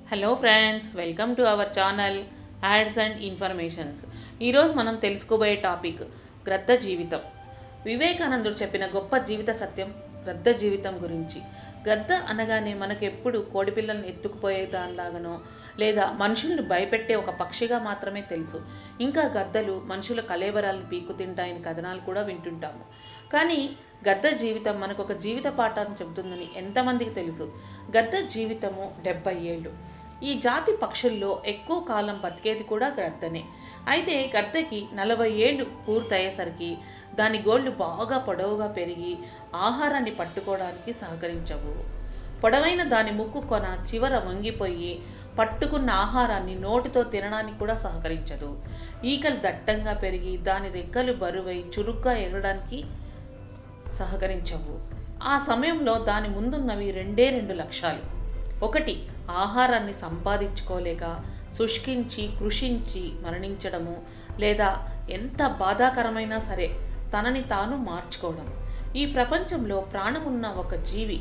hello friends welcome to our channel ads and informations ఈరోజు మనం తెలుసుకోబోయే టాపిక్ గ్రద్ద జీవితం వివేకానందుడు చెప్పిన గొప్ప జీవిత సత్యం గ్రద్ద జీవితం గురించి గద్ద అనగానే మనకు ఎప్పుడు కోడిపిల్లల్ని ఎత్తుకుపోయే దానిలాగానో లేదా మనుషుల్ని భయపెట్టే ఒక పక్షిగా మాత్రమే తెలుసు ఇంకా గద్దలు మనుషుల కలేబరాలను పీకు తింటాయని కథనాలు కూడా వింటుంటాము కానీ గద్ద జీవితం మనకు ఒక జీవిత పాఠాన్ని చెబుతుందని ఎంతమందికి తెలుసు గద్ద జీవితము డెబ్బై ఏళ్ళు ఈ జాతి పక్షుల్లో ఎక్కువ కాలం బతికేది కూడా గద్దనే అయితే గద్దకి నలభై ఏళ్ళు పూర్తయ్యేసరికి దాని గోళ్ళు బాగా పొడవుగా పెరిగి ఆహారాన్ని పట్టుకోవడానికి సహకరించవు పొడవైన దాని ముక్కు కొన చివర వంగిపోయి పట్టుకున్న ఆహారాన్ని నోటితో తినడానికి కూడా సహకరించదు ఈకలు దట్టంగా పెరిగి దాని రెక్కలు బరువై చురుగ్గా ఎగరడానికి సహకరించవు ఆ సమయంలో దాని ముందున్నవి రెండే రెండు లక్ష్యాలు ఒకటి ఆహారాన్ని సంపాదించుకోలేక శుష్కించి కృషించి మరణించడము లేదా ఎంత బాధాకరమైనా సరే తనని తాను మార్చుకోవడం ఈ ప్రపంచంలో ప్రాణమున్న ఒక జీవి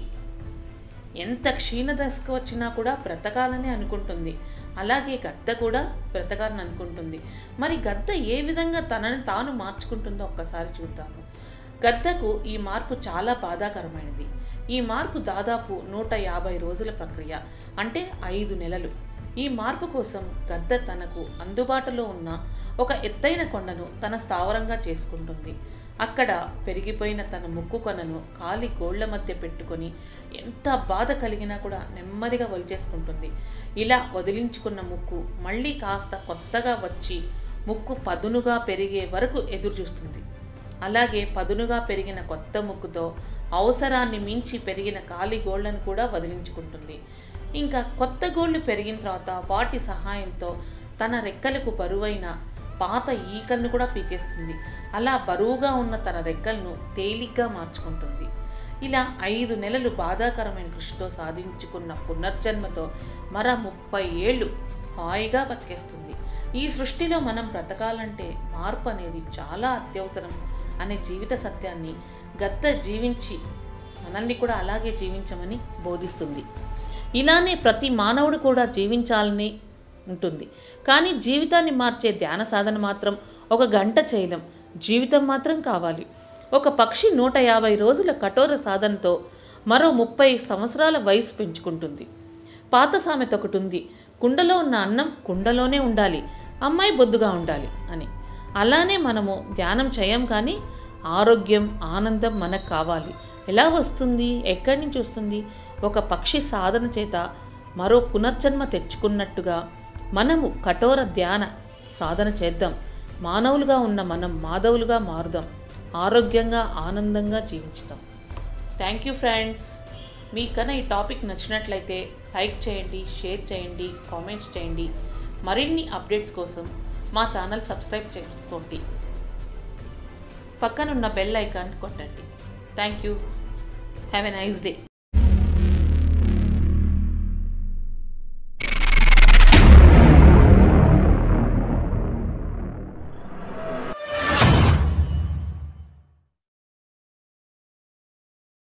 ఎంత క్షీణదశకు వచ్చినా కూడా బ్రతకాలని అనుకుంటుంది అలాగే గద్ద కూడా బ్రతకాలని అనుకుంటుంది మరి గద్ద ఏ విధంగా తనని తాను మార్చుకుంటుందో ఒక్కసారి చూద్దాము గద్దకు ఈ మార్పు చాలా బాధాకరమైనది ఈ మార్పు దాదాపు నూట యాభై రోజుల ప్రక్రియ అంటే ఐదు నెలలు ఈ మార్పు కోసం గద్ద తనకు అందుబాటులో ఉన్న ఒక ఎత్తైన కొండను తన స్థావరంగా చేసుకుంటుంది అక్కడ పెరిగిపోయిన తన ముక్కు కొనను కాలి గోళ్ల మధ్య పెట్టుకొని ఎంత బాధ కలిగినా కూడా నెమ్మదిగా వలిచేసుకుంటుంది ఇలా వదిలించుకున్న ముక్కు మళ్ళీ కాస్త కొత్తగా వచ్చి ముక్కు పదునుగా పెరిగే వరకు ఎదురు చూస్తుంది అలాగే పదునుగా పెరిగిన కొత్త ముక్కుతో అవసరాన్ని మించి పెరిగిన కాలి గోళ్లను కూడా వదిలించుకుంటుంది ఇంకా కొత్త గోళ్ళు పెరిగిన తర్వాత వాటి సహాయంతో తన రెక్కలకు బరువైన పాత ఈకలను కూడా పీకేస్తుంది అలా బరువుగా ఉన్న తన రెక్కలను తేలిగ్గా మార్చుకుంటుంది ఇలా ఐదు నెలలు బాధాకరమైన కృషితో సాధించుకున్న పునర్జన్మతో మర ముప్పై ఏళ్ళు హాయిగా బతికేస్తుంది ఈ సృష్టిలో మనం బ్రతకాలంటే మార్పు అనేది చాలా అత్యవసరం అనే జీవిత సత్యాన్ని గద్ద జీవించి మనల్ని కూడా అలాగే జీవించమని బోధిస్తుంది ఇలానే ప్రతి మానవుడు కూడా జీవించాలని ఉంటుంది కానీ జీవితాన్ని మార్చే ధ్యాన సాధన మాత్రం ఒక గంట చేయలేం జీవితం మాత్రం కావాలి ఒక పక్షి నూట యాభై రోజుల కఠోర సాధనతో మరో ముప్పై సంవత్సరాల వయసు పెంచుకుంటుంది పాత సామెత ఒకటి ఉంది కుండలో ఉన్న అన్నం కుండలోనే ఉండాలి అమ్మాయి బొద్దుగా ఉండాలి అని అలానే మనము ధ్యానం చేయం కానీ ఆరోగ్యం ఆనందం మనకు కావాలి ఎలా వస్తుంది ఎక్కడి నుంచి వస్తుంది ఒక పక్షి సాధన చేత మరో పునర్జన్మ తెచ్చుకున్నట్టుగా మనము కఠోర ధ్యాన సాధన చేద్దాం మానవులుగా ఉన్న మనం మాధవులుగా మారుదాం ఆరోగ్యంగా ఆనందంగా జీవించుదాం థ్యాంక్ యూ ఫ్రెండ్స్ మీకన్నా ఈ టాపిక్ నచ్చినట్లయితే లైక్ చేయండి షేర్ చేయండి కామెంట్స్ చేయండి మరిన్ని అప్డేట్స్ కోసం మా ఛానల్ సబ్స్క్రైబ్ చేసుకోండి పక్కనున్న బెల్ ఐకాన్ కొట్టండి thank you have a nice day